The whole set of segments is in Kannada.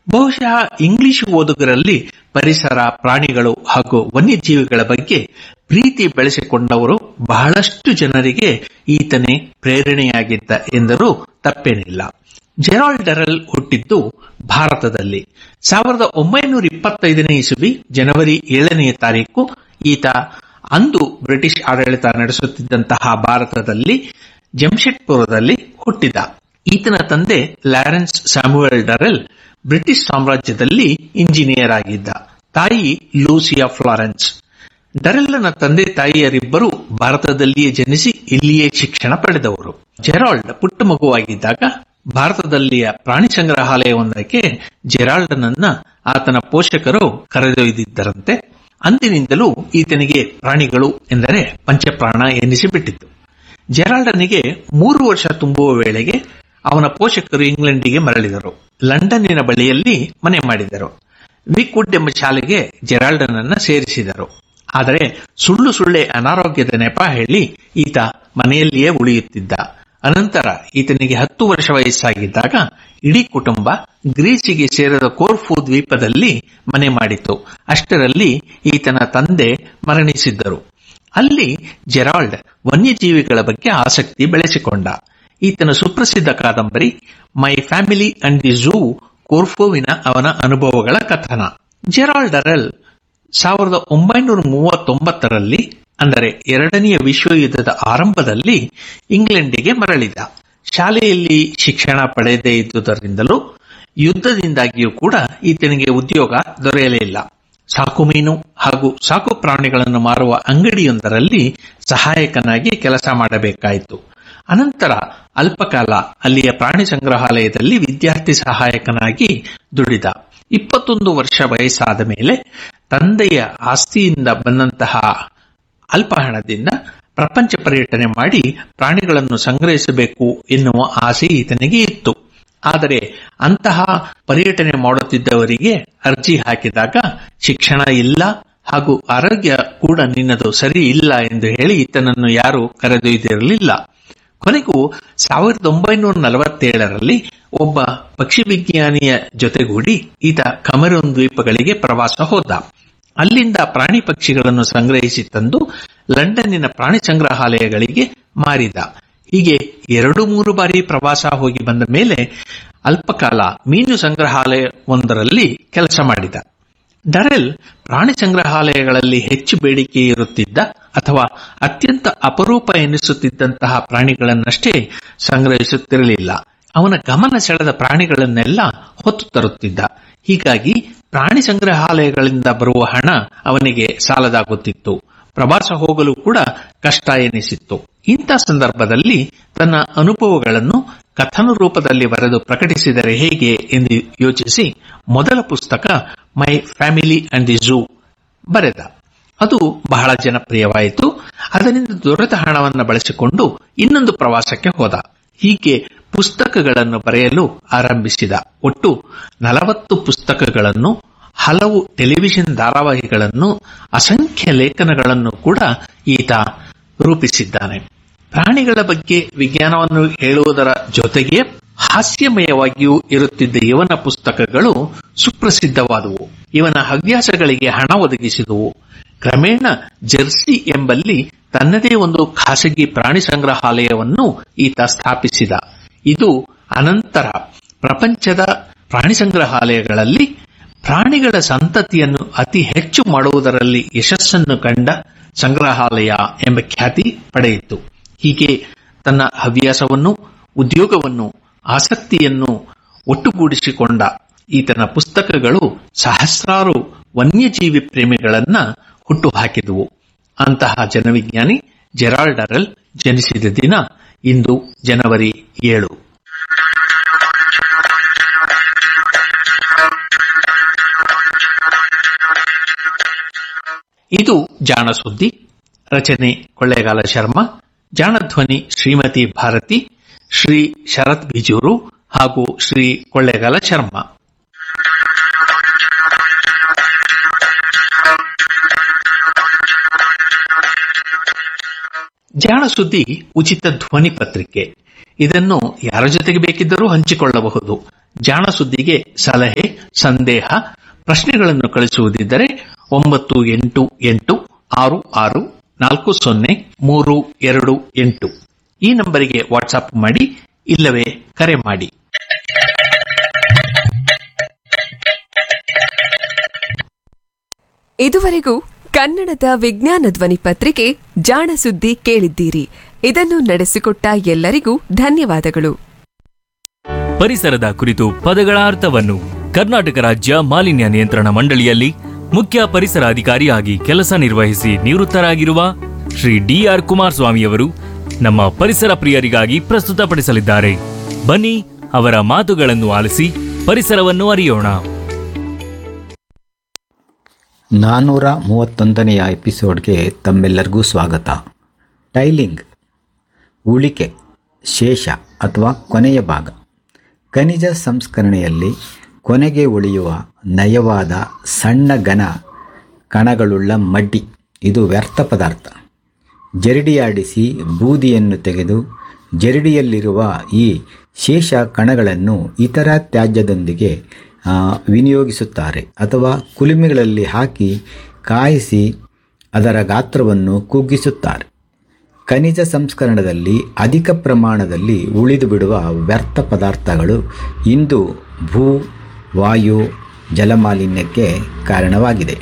ಬಹುಶಃ ಇಂಗ್ಲಿಷ್ ಓದುಗರಲ್ಲಿ ಪರಿಸರ ಪ್ರಾಣಿಗಳು ಹಾಗೂ ವನ್ಯಜೀವಿಗಳ ಬಗ್ಗೆ ಪ್ರೀತಿ ಬೆಳೆಸಿಕೊಂಡವರು ಬಹಳಷ್ಟು ಜನರಿಗೆ ಈತನೇ ಪ್ರೇರಣೆಯಾಗಿದ್ದ ಎಂದರೂ ತಪ್ಪೇನಿಲ್ಲ ಜೆರಾಲ್ಡ್ ಡರಲ್ ಹುಟ್ಟಿದ್ದು ಭಾರತದಲ್ಲಿ ಸಾವಿರದ ಒಂಬೈನೂರ ಇಪ್ಪತ್ತೈದನೇ ಇಸುವಿ ಜನವರಿ ಏಳನೆಯ ತಾರೀಕು ಈತ ಅಂದು ಬ್ರಿಟಿಷ್ ಆಡಳಿತ ನಡೆಸುತ್ತಿದ್ದಂತಹ ಭಾರತದಲ್ಲಿ ಜಮ್ಶೆಡ್ಪುರದಲ್ಲಿ ಹುಟ್ಟಿದ ಈತನ ತಂದೆ ಲ್ಯಾರೆನ್ಸ್ ಸ್ಯಾಮ್ಯುಯಲ್ ಡರೆಲ್ ಬ್ರಿಟಿಷ್ ಸಾಮ್ರಾಜ್ಯದಲ್ಲಿ ಇಂಜಿನಿಯರ್ ಆಗಿದ್ದ ತಾಯಿ ಲೂಸಿಯಾ ಫ್ಲಾರೆನ್ಸ್ ಡರೆಲ್ಲನ ತಂದೆ ತಾಯಿಯರಿಬ್ಬರು ಭಾರತದಲ್ಲಿಯೇ ಜನಿಸಿ ಇಲ್ಲಿಯೇ ಶಿಕ್ಷಣ ಪಡೆದವರು ಜೆರಾಲ್ಡ್ ಪುಟ್ಟ ಮಗುವಾಗಿದ್ದಾಗ ಭಾರತದಲ್ಲಿಯ ಪ್ರಾಣಿ ಸಂಗ್ರಹಾಲಯವೊಂದಕ್ಕೆ ಜೆರಾಲ್ಡನನ್ನ ಆತನ ಪೋಷಕರು ಕರೆದೊಯ್ದಿದ್ದರಂತೆ ಅಂದಿನಿಂದಲೂ ಈತನಿಗೆ ಪ್ರಾಣಿಗಳು ಎಂದರೆ ಪಂಚಪ್ರಾಣ ಎನ್ನಿಸಿಬಿಟ್ಟಿತ್ತು ಜೆರಾಲ್ಡನಿಗೆ ಮೂರು ವರ್ಷ ತುಂಬುವ ವೇಳೆಗೆ ಅವನ ಪೋಷಕರು ಇಂಗ್ಲೆಂಡಿಗೆ ಮರಳಿದರು ಲಂಡನ್ನಿನ ಬಳಿಯಲ್ಲಿ ಮನೆ ಮಾಡಿದರು ವಿಕ್ವುಡ್ ಎಂಬ ಶಾಲೆಗೆ ಜೆರಾಲ್ಡನನ್ನ ಸೇರಿಸಿದರು ಆದರೆ ಸುಳ್ಳು ಸುಳ್ಳೆ ಅನಾರೋಗ್ಯದ ನೆಪ ಹೇಳಿ ಈತ ಮನೆಯಲ್ಲಿಯೇ ಉಳಿಯುತ್ತಿದ್ದ ಅನಂತರ ಈತನಿಗೆ ಹತ್ತು ವರ್ಷ ವಯಸ್ಸಾಗಿದ್ದಾಗ ಇಡೀ ಕುಟುಂಬ ಗ್ರೀಸಿಗೆ ಸೇರಿದ ಕೋರ್ಫು ದ್ವೀಪದಲ್ಲಿ ಮನೆ ಮಾಡಿತು ಅಷ್ಟರಲ್ಲಿ ಈತನ ತಂದೆ ಮರಣಿಸಿದ್ದರು ಅಲ್ಲಿ ಜೆರಾಲ್ಡ್ ವನ್ಯಜೀವಿಗಳ ಬಗ್ಗೆ ಆಸಕ್ತಿ ಬೆಳೆಸಿಕೊಂಡ ಈತನ ಸುಪ್ರಸಿದ್ಧ ಕಾದಂಬರಿ my family and the zoo ಕೋರ್ಫೋವಿನ ಅವನ ಅನುಭವಗಳ ಕಥನ ಜೆರಾಲ್ಡ್ ಡರೆಲ್ ಸಾವಿರದ ಒಂಬೈನೂರ ಮೂವತ್ತೊಂಬತ್ತರಲ್ಲಿ ಅಂದರೆ ಎರಡನೆಯ ವಿಶ್ವಯುದ್ಧದ ಆರಂಭದಲ್ಲಿ ಇಂಗ್ಲೆಂಡಿಗೆ ಮರಳಿದ ಶಾಲೆಯಲ್ಲಿ ಶಿಕ್ಷಣ ಪಡೆಯದೇ ಇದ್ದುದರಿಂದಲೂ ಯುದ್ಧದಿಂದಾಗಿಯೂ ಕೂಡ ಈತನಿಗೆ ಉದ್ಯೋಗ ದೊರೆಯಲಿಲ್ಲ ಸಾಕುಮೀನು ಹಾಗೂ ಸಾಕು ಪ್ರಾಣಿಗಳನ್ನು ಮಾರುವ ಅಂಗಡಿಯೊಂದರಲ್ಲಿ ಸಹಾಯಕನಾಗಿ ಕೆಲಸ ಮಾಡಬೇಕಾಯಿತು ಅನಂತರ ಅಲ್ಪಕಾಲ ಅಲ್ಲಿಯ ಪ್ರಾಣಿ ಸಂಗ್ರಹಾಲಯದಲ್ಲಿ ವಿದ್ಯಾರ್ಥಿ ಸಹಾಯಕನಾಗಿ ದುಡಿದ ಇಪ್ಪತ್ತೊಂದು ವರ್ಷ ವಯಸ್ಸಾದ ಮೇಲೆ ತಂದೆಯ ಆಸ್ತಿಯಿಂದ ಬಂದಂತಹ ಅಲ್ಪ ಹಣದಿಂದ ಪ್ರಪಂಚ ಪರ್ಯಟನೆ ಮಾಡಿ ಪ್ರಾಣಿಗಳನ್ನು ಸಂಗ್ರಹಿಸಬೇಕು ಎನ್ನುವ ಆಸೆ ಈತನಿಗೆ ಇತ್ತು ಆದರೆ ಅಂತಹ ಪರ್ಯಟನೆ ಮಾಡುತ್ತಿದ್ದವರಿಗೆ ಅರ್ಜಿ ಹಾಕಿದಾಗ ಶಿಕ್ಷಣ ಇಲ್ಲ ಹಾಗೂ ಆರೋಗ್ಯ ಕೂಡ ನಿನ್ನದು ಸರಿ ಇಲ್ಲ ಎಂದು ಹೇಳಿ ಈತನನ್ನು ಯಾರು ಕರೆದೊಯ್ದಿರಲಿಲ್ಲ ಕೊನೆಗೂ ಸಾವಿರದ ಒಂಬೈನೂರ ನಲವತ್ತೇಳರಲ್ಲಿ ಒಬ್ಬ ಪಕ್ಷಿ ವಿಜ್ಞಾನಿಯ ಜೊತೆಗೂಡಿ ಈತ ಕಮರೂನ್ ದ್ವೀಪಗಳಿಗೆ ಪ್ರವಾಸ ಹೋದ ಅಲ್ಲಿಂದ ಪ್ರಾಣಿ ಪಕ್ಷಿಗಳನ್ನು ಸಂಗ್ರಹಿಸಿ ತಂದು ಲಂಡನ್ನಿನ ಪ್ರಾಣಿ ಸಂಗ್ರಹಾಲಯಗಳಿಗೆ ಮಾರಿದ ಹೀಗೆ ಎರಡು ಮೂರು ಬಾರಿ ಪ್ರವಾಸ ಹೋಗಿ ಬಂದ ಮೇಲೆ ಅಲ್ಪಕಾಲ ಮೀನು ಸಂಗ್ರಹಾಲಯವೊಂದರಲ್ಲಿ ಕೆಲಸ ಮಾಡಿದ ಡರೆಲ್ ಪ್ರಾಣಿ ಸಂಗ್ರಹಾಲಯಗಳಲ್ಲಿ ಹೆಚ್ಚು ಬೇಡಿಕೆ ಇರುತ್ತಿದ್ದ ಅಥವಾ ಅತ್ಯಂತ ಅಪರೂಪ ಎನಿಸುತ್ತಿದ್ದಂತಹ ಪ್ರಾಣಿಗಳನ್ನಷ್ಟೇ ಸಂಗ್ರಹಿಸುತ್ತಿರಲಿಲ್ಲ ಅವನ ಗಮನ ಸೆಳೆದ ಪ್ರಾಣಿಗಳನ್ನೆಲ್ಲ ಹೊತ್ತು ತರುತ್ತಿದ್ದ ಹೀಗಾಗಿ ಪ್ರಾಣಿ ಸಂಗ್ರಹಾಲಯಗಳಿಂದ ಬರುವ ಹಣ ಅವನಿಗೆ ಸಾಲದಾಗುತ್ತಿತ್ತು ಪ್ರವಾಸ ಹೋಗಲು ಕೂಡ ಕಷ್ಟ ಎನಿಸಿತ್ತು ಇಂಥ ಸಂದರ್ಭದಲ್ಲಿ ತನ್ನ ಅನುಭವಗಳನ್ನು ಕಥನ ರೂಪದಲ್ಲಿ ಬರೆದು ಪ್ರಕಟಿಸಿದರೆ ಹೇಗೆ ಎಂದು ಯೋಚಿಸಿ ಮೊದಲ ಪುಸ್ತಕ my family and the zoo ಬರೆದ ಅದು ಬಹಳ ಜನಪ್ರಿಯವಾಯಿತು ಅದರಿಂದ ದೊರೆತ ಹಣವನ್ನು ಬಳಸಿಕೊಂಡು ಇನ್ನೊಂದು ಪ್ರವಾಸಕ್ಕೆ ಹೋದ ಹೀಗೆ ಪುಸ್ತಕಗಳನ್ನು ಬರೆಯಲು ಆರಂಭಿಸಿದ ಒಟ್ಟು ನಲವತ್ತು ಪುಸ್ತಕಗಳನ್ನು ಹಲವು ಟೆಲಿವಿಷನ್ ಧಾರಾವಾಹಿಗಳನ್ನು ಅಸಂಖ್ಯ ಲೇಖನಗಳನ್ನು ಕೂಡ ಈತ ರೂಪಿಸಿದ್ದಾನೆ ಪ್ರಾಣಿಗಳ ಬಗ್ಗೆ ವಿಜ್ಞಾನವನ್ನು ಹೇಳುವುದರ ಜೊತೆಗೆ ಹಾಸ್ಯಮಯವಾಗಿಯೂ ಇರುತ್ತಿದ್ದ ಇವನ ಪುಸ್ತಕಗಳು ಸುಪ್ರಸಿದ್ಧವಾದವು ಇವನ ಹವ್ಯಾಸಗಳಿಗೆ ಹಣ ಒದಗಿಸಿದವು ಕ್ರಮೇಣ ಜರ್ಸಿ ಎಂಬಲ್ಲಿ ತನ್ನದೇ ಒಂದು ಖಾಸಗಿ ಪ್ರಾಣಿ ಸಂಗ್ರಹಾಲಯವನ್ನು ಈತ ಸ್ಥಾಪಿಸಿದ ಇದು ಅನಂತರ ಪ್ರಪಂಚದ ಪ್ರಾಣಿ ಸಂಗ್ರಹಾಲಯಗಳಲ್ಲಿ ಪ್ರಾಣಿಗಳ ಸಂತತಿಯನ್ನು ಅತಿ ಹೆಚ್ಚು ಮಾಡುವುದರಲ್ಲಿ ಯಶಸ್ಸನ್ನು ಕಂಡ ಸಂಗ್ರಹಾಲಯ ಎಂಬ ಖ್ಯಾತಿ ಪಡೆಯಿತು ಹೀಗೆ ತನ್ನ ಹವ್ಯಾಸವನ್ನು ಉದ್ಯೋಗವನ್ನು ಆಸಕ್ತಿಯನ್ನು ಒಟ್ಟುಗೂಡಿಸಿಕೊಂಡ ಈತನ ಪುಸ್ತಕಗಳು ಸಹಸ್ರಾರು ವನ್ಯಜೀವಿ ಪ್ರೇಮಿಗಳನ್ನ ಹುಟ್ಟುಹಾಕಿದವು ಅಂತಹ ಜನವಿಜ್ಞಾನಿ ಜೆರಾಲ್ಡ್ ಅರಲ್ ಜನಿಸಿದ ದಿನ ಇಂದು ಜನವರಿ ಏಳು ಇದು ಜಾಣ ಸುದ್ದಿ ರಚನೆ ಕೊಳ್ಳೇಗಾಲ ಶರ್ಮಾ ಜಾಣಧ್ವನಿ ಶ್ರೀಮತಿ ಭಾರತಿ ಶ್ರೀ ಶರತ್ ಬಿಜೂರು ಹಾಗೂ ಶ್ರೀ ಕೊಳ್ಳೇಗಾಲ ಶರ್ಮಾ ಜಾಣ ಸುದ್ದಿ ಉಚಿತ ಧ್ವನಿ ಪತ್ರಿಕೆ ಇದನ್ನು ಯಾರ ಜೊತೆಗೆ ಬೇಕಿದ್ದರೂ ಹಂಚಿಕೊಳ್ಳಬಹುದು ಜಾಣ ಸುದ್ದಿಗೆ ಸಲಹೆ ಸಂದೇಹ ಪ್ರಶ್ನೆಗಳನ್ನು ಕಳಿಸುವುದಿದ್ದರೆ ಒಂಬತ್ತು ಎಂಟು ಎಂಟು ಆರು ಆರು ನಾಲ್ಕು ಸೊನ್ನೆ ಮೂರು ಎರಡು ಎಂಟು ಈ ನಂಬರಿಗೆ ವಾಟ್ಸ್ಆಪ್ ಮಾಡಿ ಇಲ್ಲವೇ ಕರೆ ಮಾಡಿ ಇದುವರೆಗೂ ಕನ್ನಡದ ವಿಜ್ಞಾನ ಧ್ವನಿ ಪತ್ರಿಕೆ ಜಾಣ ಸುದ್ದಿ ಕೇಳಿದ್ದೀರಿ ಇದನ್ನು ನಡೆಸಿಕೊಟ್ಟ ಎಲ್ಲರಿಗೂ ಧನ್ಯವಾದಗಳು ಪರಿಸರದ ಕುರಿತು ಪದಗಳ ಅರ್ಥವನ್ನು ಕರ್ನಾಟಕ ರಾಜ್ಯ ಮಾಲಿನ್ಯ ನಿಯಂತ್ರಣ ಮಂಡಳಿಯಲ್ಲಿ ಮುಖ್ಯ ಪರಿಸರ ಅಧಿಕಾರಿಯಾಗಿ ಕೆಲಸ ನಿರ್ವಹಿಸಿ ನಿವೃತ್ತರಾಗಿರುವ ಶ್ರೀ ಡಿಆರ್ ಕುಮಾರಸ್ವಾಮಿಯವರು ನಮ್ಮ ಪರಿಸರ ಪ್ರಿಯರಿಗಾಗಿ ಪ್ರಸ್ತುತಪಡಿಸಲಿದ್ದಾರೆ ಬನ್ನಿ ಅವರ ಮಾತುಗಳನ್ನು ಆಲಿಸಿ ಪರಿಸರವನ್ನು ಅರಿಯೋಣ ನಾನ್ನೂರ ಮೂವತ್ತೊಂದನೆಯ ಎಪಿಸೋಡ್ಗೆ ತಮ್ಮೆಲ್ಲರಿಗೂ ಸ್ವಾಗತ ಟೈಲಿಂಗ್ ಉಳಿಕೆ ಶೇಷ ಅಥವಾ ಕೊನೆಯ ಭಾಗ ಖನಿಜ ಸಂಸ್ಕರಣೆಯಲ್ಲಿ ಕೊನೆಗೆ ಉಳಿಯುವ ನಯವಾದ ಸಣ್ಣ ಘನ ಕಣಗಳುಳ್ಳ ಮಡ್ಡಿ ಇದು ವ್ಯರ್ಥ ಪದಾರ್ಥ ಜರಡಿಯಾಡಿಸಿ ಬೂದಿಯನ್ನು ತೆಗೆದು ಜರಡಿಯಲ್ಲಿರುವ ಈ ಶೇಷ ಕಣಗಳನ್ನು ಇತರ ತ್ಯಾಜ್ಯದೊಂದಿಗೆ ಆ, ವಿನಿಯೋಗಿಸುತ್ತಾರೆ ಅಥವಾ ಕುಲುಮೆಗಳಲ್ಲಿ ಹಾಕಿ ಕಾಯಿಸಿ ಅದರ ಗಾತ್ರವನ್ನು ಕುಗ್ಗಿಸುತ್ತಾರೆ ಖನಿಜ ಸಂಸ್ಕರಣದಲ್ಲಿ ಅಧಿಕ ಪ್ರಮಾಣದಲ್ಲಿ ಉಳಿದು ಬಿಡುವ ವ್ಯರ್ಥ ಪದಾರ್ಥಗಳು ಇಂದು ಭೂ ವಾಯು ಜಲಮಾಲಿನ್ಯಕ್ಕೆ ಕಾರಣವಾಗಿದೆ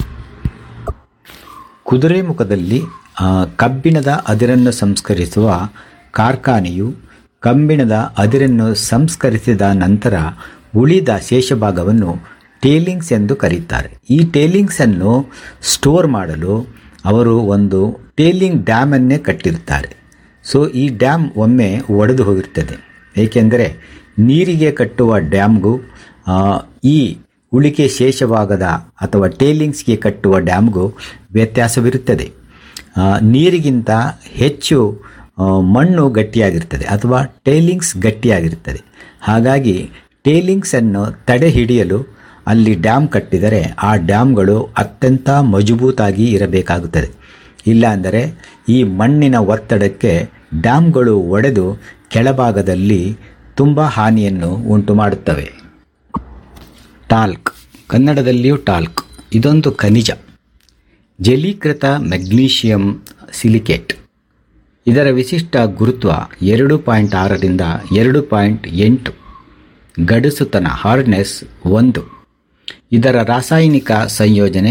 ಕುದುರೆಮುಖದಲ್ಲಿ ಆ, ಕಬ್ಬಿಣದ ಅದಿರನ್ನು ಸಂಸ್ಕರಿಸುವ ಕಾರ್ಖಾನೆಯು ಕಬ್ಬಿಣದ ಅದಿರನ್ನು ಸಂಸ್ಕರಿಸಿದ ನಂತರ ಉಳಿದ ಶೇಷಭಾಗವನ್ನು ಟೇಲಿಂಗ್ಸ್ ಎಂದು ಕರೆಯುತ್ತಾರೆ ಈ ಟೇಲಿಂಗ್ಸನ್ನು ಸ್ಟೋರ್ ಮಾಡಲು ಅವರು ಒಂದು ಟೇಲಿಂಗ್ ಡ್ಯಾಮನ್ನೇ ಕಟ್ಟಿರುತ್ತಾರೆ ಸೊ ಈ ಡ್ಯಾಮ್ ಒಮ್ಮೆ ಒಡೆದು ಹೋಗಿರ್ತದೆ ಏಕೆಂದರೆ ನೀರಿಗೆ ಕಟ್ಟುವ ಡ್ಯಾಮ್ಗೂ ಆ, ಈ ಉಳಿಕೆ ಶೇಷಭಾಗದ ಅಥವಾ ಟೇಲಿಂಗ್ಸ್ಗೆ ಕಟ್ಟುವ ಡ್ಯಾಮ್ಗೂ ವ್ಯತ್ಯಾಸವಿರುತ್ತದೆ ಆ, ನೀರಿಗಿಂತ ಹೆಚ್ಚು ಆ, ಮಣ್ಣು ಗಟ್ಟಿಯಾಗಿರ್ತದೆ ಅಥವಾ ಟೇಲಿಂಗ್ಸ್ ಗಟ್ಟಿಯಾಗಿರ್ತದೆ ಹಾಗಾಗಿ ಟೇಲಿಂಗ್ಸನ್ನು ತಡೆ ಹಿಡಿಯಲು ಅಲ್ಲಿ ಡ್ಯಾಮ್ ಕಟ್ಟಿದರೆ ಆ ಡ್ಯಾಮ್ಗಳು ಅತ್ಯಂತ ಮಜಬೂತಾಗಿ ಇರಬೇಕಾಗುತ್ತದೆ ಇಲ್ಲಾಂದರೆ ಈ ಮಣ್ಣಿನ ಒತ್ತಡಕ್ಕೆ ಡ್ಯಾಮ್ಗಳು ಒಡೆದು ಕೆಳಭಾಗದಲ್ಲಿ ತುಂಬ ಹಾನಿಯನ್ನು ಉಂಟು ಮಾಡುತ್ತವೆ ಟಾಲ್ಕ್ ಕನ್ನಡದಲ್ಲಿಯೂ ಟಾಲ್ಕ್ ಇದೊಂದು ಖನಿಜ ಜಲೀಕೃತ ಮೆಗ್ನೀಷಿಯಂ ಸಿಲಿಕೇಟ್ ಇದರ ವಿಶಿಷ್ಟ ಗುರುತ್ವ ಎರಡು ಪಾಯಿಂಟ್ ಆರರಿಂದ ಎರಡು ಪಾಯಿಂಟ್ ಎಂಟು ಗಡುಸುತನ ಹಾರ್ಡ್ನೆಸ್ ಒಂದು ಇದರ ರಾಸಾಯನಿಕ ಸಂಯೋಜನೆ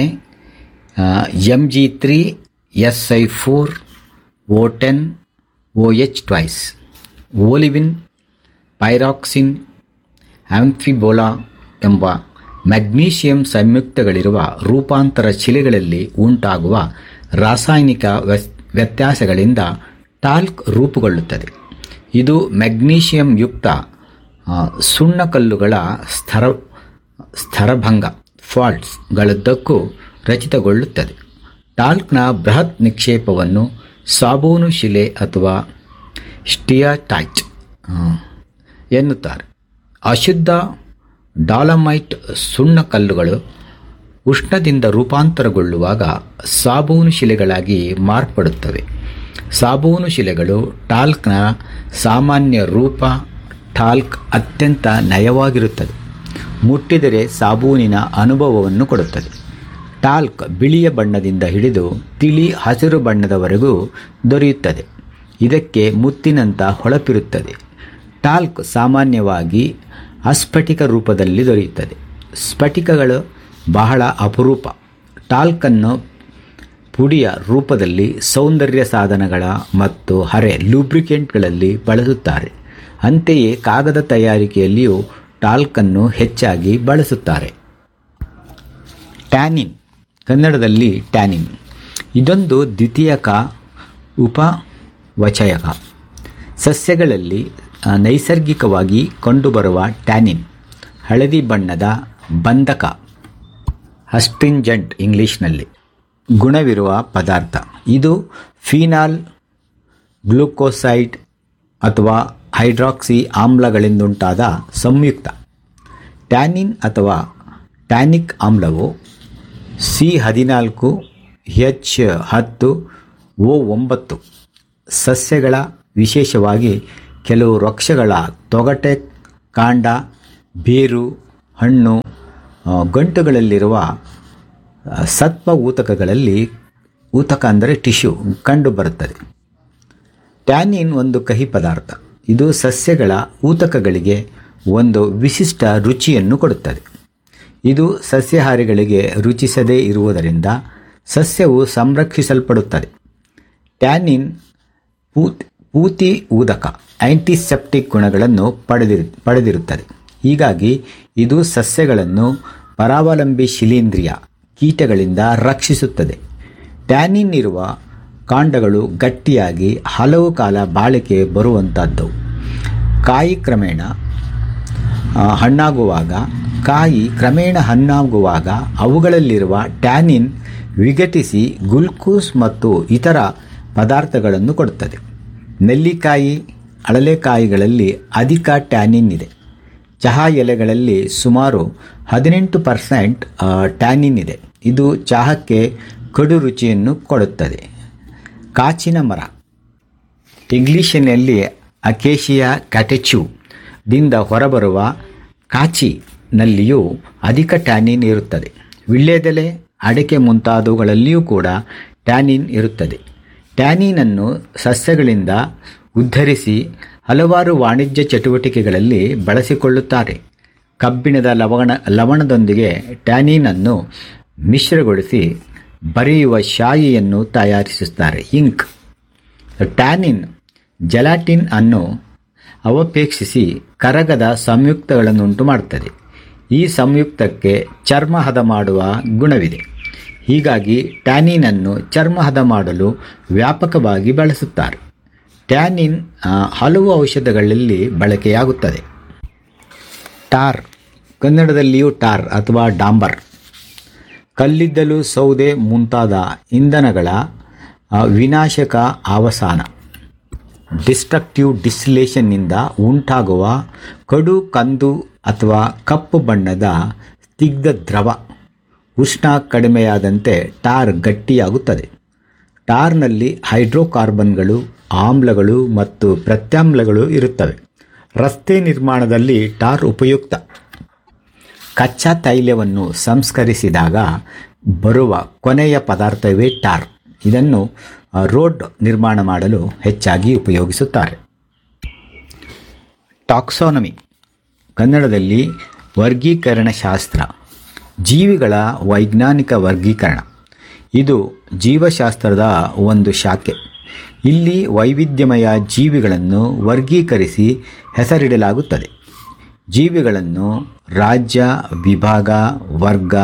M G three S I four O ten O H twice olivine pyroxene amphibole ಎಂಬ ಮ್ಯಾಗ್ನೀಷಿಯಂ ಸಂಯುಕ್ತಗಳಿರುವ ರೂಪಾಂತರ ಶಿಲೆಗಳಲ್ಲಿ ಉಂಟಾಗುವ ರಾಸಾಯನಿಕ ವ್ಯಸ್- ವ್ಯತ್ಯಾಸಗಳಿಂದ ಟಾಲ್ಕ್ ರೂಪುಗೊಳ್ಳುತ್ತದೆ ಇದು ಮೆಗ್ನೀಷಿಯಂ ಯುಕ್ತ ಆ, ಸುಣ್ಣಕಲ್ಲುಗಳ ಸ್ಥರ ಸ್ಥರಭಂಗ ಫಾಲ್ಟ್ಸ್ಗಳುದ್ದಕ್ಕೂ ರಚಿತಗೊಳ್ಳುತ್ತದೆ ಟಾಲ್ಕ್ನ ಬೃಹತ್ ನಿಕ್ಷೇಪವನ್ನು ಸಾಬೂನು ಶಿಲೆ ಅಥವಾ ಸ್ಟಿಯಾಟೈಟ್ ಆ, ಎನ್ನುತ್ತಾರೆ ಅಶುದ್ಧ ಡಾಲಮೈಟ್ ಸುಣ್ಣಕಲ್ಲುಗಳು ಉಷ್ಣದಿಂದ ರೂಪಾಂತರಗೊಳ್ಳುವಾಗ ಸಾಬೂನು ಶಿಲೆಗಳಾಗಿ ಮಾರ್ಪಡುತ್ತವೆ ಸಾಬೂನು ಶಿಲೆಗಳು ಟಾಲ್ಕ್ನ ಸಾಮಾನ್ಯ ರೂಪ ಟಾಲ್ಕ್ ಅತ್ಯಂತ ನಯವಾಗಿರುತ್ತದೆ ಮುಟ್ಟಿದರೆ ಸಾಬೂನಿನ ಅನುಭವವನ್ನು ಕೊಡುತ್ತದೆ ಟಾಲ್ಕ್ ಬಿಳಿಯ ಬಣ್ಣದಿಂದ ಹಿಡಿದು ತಿಳಿ ಹಸಿರು ಬಣ್ಣದವರೆಗೂ ದೊರೆಯುತ್ತದೆ ಇದಕ್ಕೆ ಮುತ್ತಿನಂಥ ಹೊಳಪಿರುತ್ತದೆ ಟಾಲ್ಕ್ ಸಾಮಾನ್ಯವಾಗಿ ಅಸ್ಫಟಿಕ ರೂಪದಲ್ಲಿ ದೊರೆಯುತ್ತದೆ ಸ್ಫಟಿಕಗಳು ಬಹಳ ಅಪರೂಪ ಟಾಲ್ಕನ್ನು ಪುಡಿಯ ರೂಪದಲ್ಲಿ ಸೌಂದರ್ಯ ಸಾಧನಗಳ ಮತ್ತು ಹರೆ ಲೂಬ್ರಿಕೆಂಟ್ಗಳಲ್ಲಿ ಬಳಸುತ್ತಾರೆ ಅಂತೆಯೇ ಕಾಗದ ತಯಾರಿಕೆಯಲ್ಲಿಯೂ ಟಾಲ್ಕನ್ನು ಹೆಚ್ಚಾಗಿ ಬಳಸುತ್ತಾರೆ ಟ್ಯಾನಿನ್ ಕನ್ನಡದಲ್ಲಿ ಟ್ಯಾನಿನ್ ಇದೊಂದು ದ್ವಿತೀಯಕ ಉಪವಚಯಕ ಸಸ್ಯಗಳಲ್ಲಿ ಆ, ನೈಸರ್ಗಿಕವಾಗಿ ಕಂಡುಬರುವ ಟ್ಯಾನಿನ್ ಹಳದಿ ಬಣ್ಣದ ಬಂಧಕ ಅಸ್ಟ್ರಿಂಜೆಂಟ್ ಇಂಗ್ಲಿಷ್ನಲ್ಲಿ ಗುಣವಿರುವ ಪದಾರ್ಥ ಇದು ಫಿನಾಲ್ ಗ್ಲೂಕೋಸೈಡ್ ಅಥವಾ ಹೈಡ್ರಾಕ್ಸಿ ಆಮ್ಲಗಳಿಂದುಂಟಾದ ಸಂಯುಕ್ತ ಟ್ಯಾನಿನ್ ಅಥವಾ ಟ್ಯಾನಿಕ್ ಆಮ್ಲವು ಸಿ ಹದಿನಾಲ್ಕು ಎಚ್ ಹತ್ತು ಓ ಒಂಬತ್ತು ಸಸ್ಯಗಳ ವಿಶೇಷವಾಗಿ ಕೆಲವು ವೃಕ್ಷಗಳ ತೊಗಟೆ ಕಾಂಡ ಬೇರು ಹಣ್ಣು ಆ, ಗಂಟುಗಳಲ್ಲಿರುವ ಆ, ಸತ್ವ ಊತಕಗಳಲ್ಲಿ ಊತಕ ಅಂದರೆ ಟಿಶ್ಯೂ ಕಂಡು ಬರುತ್ತದೆ ಟ್ಯಾನಿನ್ ಒಂದು ಕಹಿ ಪದಾರ್ಥ ಇದು ಸಸ್ಯಗಳ ಊತಕಗಳಿಗೆ ಒಂದು ವಿಶಿಷ್ಟ ರುಚಿಯನ್ನು ಕೊಡುತ್ತದೆ ಇದು ಸಸ್ಯಾಹಾರಿಗಳಿಗೆ ರುಚಿಸದೇ ಇರುವುದರಿಂದ ಸಸ್ಯವು ಸಂರಕ್ಷಿಸಲ್ಪಡುತ್ತದೆ ಟ್ಯಾನಿನ್ ಪೂತ್ ಪೂತಿ ಊದಕ ಆಂಟಿಸೆಪ್ಟಿಕ್ ಗುಣಗಳನ್ನು ಪಡೆದಿರು ಪಡೆದಿರುತ್ತದೆ ಹೀಗಾಗಿ ಇದು ಸಸ್ಯಗಳನ್ನು ಪರಾವಲಂಬಿ ಶಿಲೀಂಧ್ರಿಯ ಕೀಟಗಳಿಂದ ರಕ್ಷಿಸುತ್ತದೆ ಟ್ಯಾನಿನ್ ಇರುವ ಕಾಂಡಗಳು ಗಟ್ಟಿಯಾಗಿ ಹಲವು ಕಾಲ ಬಾಳಿಕೆ ಬರುವಂಥದ್ದು ಕಾಯಿ ಕ್ರಮೇಣ ಆ, ಹಣ್ಣಾಗುವಾಗ ಕಾಯಿ ಕ್ರಮೇಣ ಹಣ್ಣಾಗುವಾಗ ಅವುಗಳಲ್ಲಿರುವ ಟ್ಯಾನಿನ್ ವಿಘಟಿಸಿ ಗ್ಲುಕೋಸ್ ಮತ್ತು ಇತರ ಪದಾರ್ಥಗಳನ್ನು ಕೊಡುತ್ತದೆ ನೆಲ್ಲಿಕಾಯಿ ಅಳಲೆಕಾಯಿಗಳಲ್ಲಿ ಅಧಿಕ ಟ್ಯಾನಿನ್ ಇದೆ ಚಹಾ ಎಲೆಗಳಲ್ಲಿ ಸುಮಾರು ಹದಿನೆಂಟು ಪರ್ಸೆಂಟ್ ಟ್ಯಾನಿನ್ ಇದೆ ಇದು ಚಹಾಕ್ಕೆ ಕಡು ರುಚಿಯನ್ನು ಕೊಡುತ್ತದೆ ಕಾಚಿನ ಮರ ಇಂಗ್ಲಿಷಿನಲ್ಲಿ ಅಕೇಶಿಯಾ ಕ್ಯಾಟೆಚ್ಯೂ ದಿಂದ ಹೊರಬರುವ ಕಾಚಿನಲ್ಲಿಯೂ ಅಧಿಕ ಟ್ಯಾನಿನ್ ಇರುತ್ತದೆ ವಿಳ್ಯೆದೆಲೆ ಅಡಿಕೆ ಮುಂತಾದವುಗಳಲ್ಲಿಯೂ ಕೂಡ ಟ್ಯಾನಿನ್ ಇರುತ್ತದೆ ಟ್ಯಾನಿನನ್ನು ಸಸ್ಯಗಳಿಂದ ಉದ್ಧರಿಸಿ ಹಲವಾರು ವಾಣಿಜ್ಯ ಚಟುವಟಿಕೆಗಳಲ್ಲಿ ಬಳಸಿಕೊಳ್ಳುತ್ತಾರೆ ಕಬ್ಬಿಣದ ಲವಣ ಲವಣದೊಂದಿಗೆ ಟ್ಯಾನಿನನ್ನು ಮಿಶ್ರಗೊಳಿಸಿ ಬರೆಯುವ ಶಾಯಿಯನ್ನು ತಯಾರಿಸುತ್ತಾರೆ ಇಂಕ್ ಟ್ಯಾನಿನ್ ಜೆಲಾಟಿನ್ ಅನ್ನು ಅವಪೇಕ್ಷಿಸಿ ಕರಗದ ಸಂಯುಕ್ತಗಳನ್ನುಂಟು ಮಾಡುತ್ತದೆ ಈ ಸಂಯುಕ್ತಕ್ಕೆ ಚರ್ಮ ಹದ ಮಾಡುವ ಗುಣವಿದೆ ಹೀಗಾಗಿ ಟ್ಯಾನಿನನ್ನು ಚರ್ಮ ಹದ ಮಾಡಲು ವ್ಯಾಪಕವಾಗಿ ಬಳಸುತ್ತಾರೆ ಟ್ಯಾನಿನ್ ಆ, ಹಲವು ಔಷಧಗಳಲ್ಲಿ ಬಳಕೆಯಾಗುತ್ತದೆ ಟಾರ್ ಕನ್ನಡದಲ್ಲಿಯೂ ಟಾರ್ ಅಥವಾ ಡಾಂಬರ್ ಕಲ್ಲಿದ್ದಲು ಸೌದೆ ಮುಂತಾದ ಇಂಧನಗಳ ಆ, ವಿನಾಶಕ ಅವಸಾನ ಡಿಸ್ಟ್ರಕ್ಟಿವ್ ಡಿಸ್ಟಿಲೇಷನ್ನಿಂದ ಉಂಟಾಗುವ ಕಡು ಕಂದು ಅಥವಾ ಕಪ್ಪು ಬಣ್ಣದ ಸ್ನಿಗ್ಧ ದ್ರವ ಉಷ್ಣ ಕಡಿಮೆಯಾದಂತೆ ಟಾರ್ ಗಟ್ಟಿಯಾಗುತ್ತದೆ ಟಾರ್ನಲ್ಲಿ ಹೈಡ್ರೋಕಾರ್ಬನ್ಗಳು ಆಮ್ಲಗಳು ಮತ್ತು ಪ್ರತ್ಯಾಮ್ಲಗಳು ಇರುತ್ತವೆ ರಸ್ತೆ ನಿರ್ಮಾಣದಲ್ಲಿ ಟಾರ್ ಉಪಯುಕ್ತ ಕಚ್ಚಾ ತೈಲವನ್ನು ಸಂಸ್ಕರಿಸಿದಾಗ ಬರುವ ಕೊನೆಯ ಪದಾರ್ಥವೇ ಟಾರ್ ಇದನ್ನು ಆ, ರೋಡ್ ನಿರ್ಮಾಣ ಮಾಡಲು ಹೆಚ್ಚಾಗಿ ಉಪಯೋಗಿಸುತ್ತಾರೆ ಟಾಕ್ಸಾನಮಿ ಕನ್ನಡದಲ್ಲಿ ವರ್ಗೀಕರಣ ಶಾಸ್ತ್ರ ಜೀವಿಗಳ ವೈಜ್ಞಾನಿಕ ವರ್ಗೀಕರಣ ಇದು ಜೀವಶಾಸ್ತ್ರದ ಒಂದು ಶಾಖೆ ಇಲ್ಲಿ ವೈವಿಧ್ಯಮಯ ಜೀವಿಗಳನ್ನು ವರ್ಗೀಕರಿಸಿ ಹೆಸರಿಡಲಾಗುತ್ತದೆ ಜೀವಿಗಳನ್ನು ರಾಜ್ಯ ವಿಭಾಗ ವರ್ಗ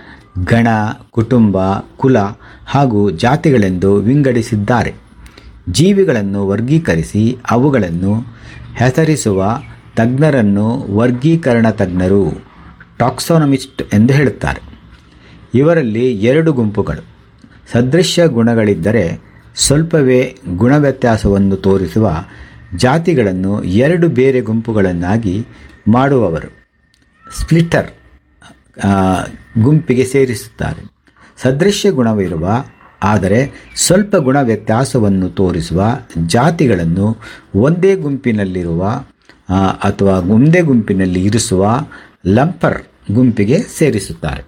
ಗಣ ಕುಟುಂಬ ಕುಲ ಹಾಗೂ ಜಾತಿಗಳೆಂದು ವಿಂಗಡಿಸಿದ್ದಾರೆ ಜೀವಿಗಳನ್ನು ವರ್ಗೀಕರಿಸಿ ಅವುಗಳನ್ನು ಹೆಸರಿಸುವ ತಜ್ಞರನ್ನು ವರ್ಗೀಕರಣ ತಜ್ಞರು ಟಾಕ್ಸಾನಮಿಸ್ಟ್ ಎಂದು ಹೇಳುತ್ತಾರೆ ಇವರಲ್ಲಿ ಎರಡು ಗುಂಪುಗಳು ಸದೃಶ್ಯ ಗುಣಗಳಿದ್ದರೆ ಸ್ವಲ್ಪವೇ ಗುಣವ್ಯತ್ಯಾಸವನ್ನು ತೋರಿಸುವ ಜಾತಿಗಳನ್ನು ಎರಡು ಬೇರೆ ಗುಂಪುಗಳನ್ನಾಗಿ ಮಾಡುವವರು ಸ್ಪ್ಲಿಟರ್ ಆ, ಗುಂಪಿಗೆ ಸೇರಿಸುತ್ತಾರೆ ಸದೃಶ್ಯ ಗುಣವಿರುವ ಆದರೆ ಸ್ವಲ್ಪ ಗುಣ ವ್ಯತ್ಯಾಸವನ್ನು ತೋರಿಸುವ ಜಾತಿಗಳನ್ನು ಒಂದೇ ಗುಂಪಿನಲ್ಲಿರುವ ಆ, ಅಥವಾ ಒಂದೇ ಗುಂಪಿನಲ್ಲಿ ಇರಿಸುವ ಲಂಪರ್ ಗುಂಪಿಗೆ ಸೇರಿಸುತ್ತಾರೆ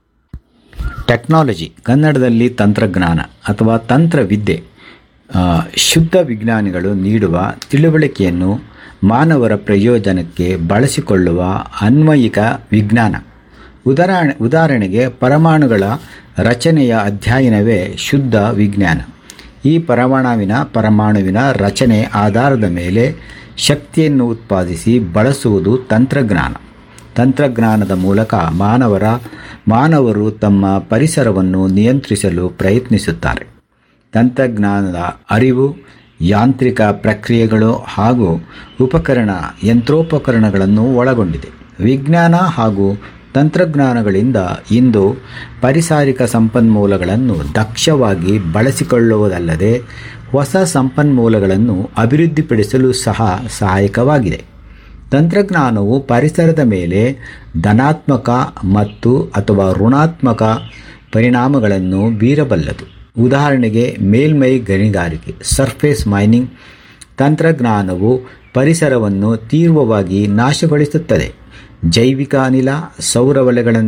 ಟೆಕ್ನಾಲಜಿ ಕನ್ನಡದಲ್ಲಿ ತಂತ್ರಜ್ಞಾನ ಅಥವಾ ತಂತ್ರವಿದ್ಯೆ ಆ, ಶುದ್ಧ ವಿಜ್ಞಾನಿಗಳು ನೀಡುವ ತಿಳುವಳಿಕೆಯನ್ನು ಮಾನವರ ಪ್ರಯೋಜನಕ್ಕೆ ಬಳಸಿಕೊಳ್ಳುವ ಅನ್ವಯಿಕ ವಿಜ್ಞಾನ ಉದಾಹರಣೆ ಉದಾಹರಣೆಗೆ ಪರಮಾಣುಗಳ ರಚನೆಯ ಅಧ್ಯಯನವೇ ಶುದ್ಧ ವಿಜ್ಞಾನ ಈ ಪರಮಾಣುವಿನ ಪರಮಾಣುವಿನ ರಚನೆ ಆಧಾರದ ಮೇಲೆ ಶಕ್ತಿಯನ್ನು ಉತ್ಪಾದಿಸಿ ಬಳಸುವುದು ತಂತ್ರಜ್ಞಾನ ತಂತ್ರಜ್ಞಾನದ ಮೂಲಕ ಮಾನವರ ಮಾನವರು ತಮ್ಮ ಪರಿಸರವನ್ನು ನಿಯಂತ್ರಿಸಲು ಪ್ರಯತ್ನಿಸುತ್ತಾರೆ ತಂತ್ರಜ್ಞಾನದ ಅರಿವು ಯಾಂತ್ರಿಕ ಪ್ರಕ್ರಿಯೆಗಳು ಹಾಗೂ ಉಪಕರಣ ಯಂತ್ರೋಪಕರಣಗಳನ್ನು ಒಳಗೊಂಡಿದೆ ವಿಜ್ಞಾನ ಹಾಗೂ ತಂತ್ರಜ್ಞಾನಗಳಿಂದ ಇಂದು ಪರಿಸಾರಿಕ ಸಂಪನ್ಮೂಲಗಳನ್ನು ದಕ್ಷವಾಗಿ ಬಳಸಿಕೊಳ್ಳುವುದಲ್ಲದೆ ಹೊಸ ಸಂಪನ್ಮೂಲಗಳನ್ನು ಅಭಿವೃದ್ಧಿಪಡಿಸಲು ಸಹ ಸಹಾಯಕವಾಗಿದೆ ತಂತ್ರಜ್ಞಾನವು ಪರಿಸರದ ಮೇಲೆ ಧನಾತ್ಮಕ ಮತ್ತು ಅಥವಾ ಋಣಾತ್ಮಕ ಪರಿಣಾಮಗಳನ್ನು ಬೀರಬಲ್ಲದು ಉದಾಹರಣೆಗೆ ಮೇಲ್ಮೈ ಗಣಿಗಾರಿಕೆ ಸರ್ಫೇಸ್ ಮೈನಿಂಗ್ ತಂತ್ರಜ್ಞಾನವು ಪರಿಸರವನ್ನು ತೀವ್ರವಾಗಿ ನಾಶಗೊಳಿಸುತ್ತದೆ ಜೈವಿಕ ಅನಿಲ ಸೌರ ವಲಯಗಳನ್ನು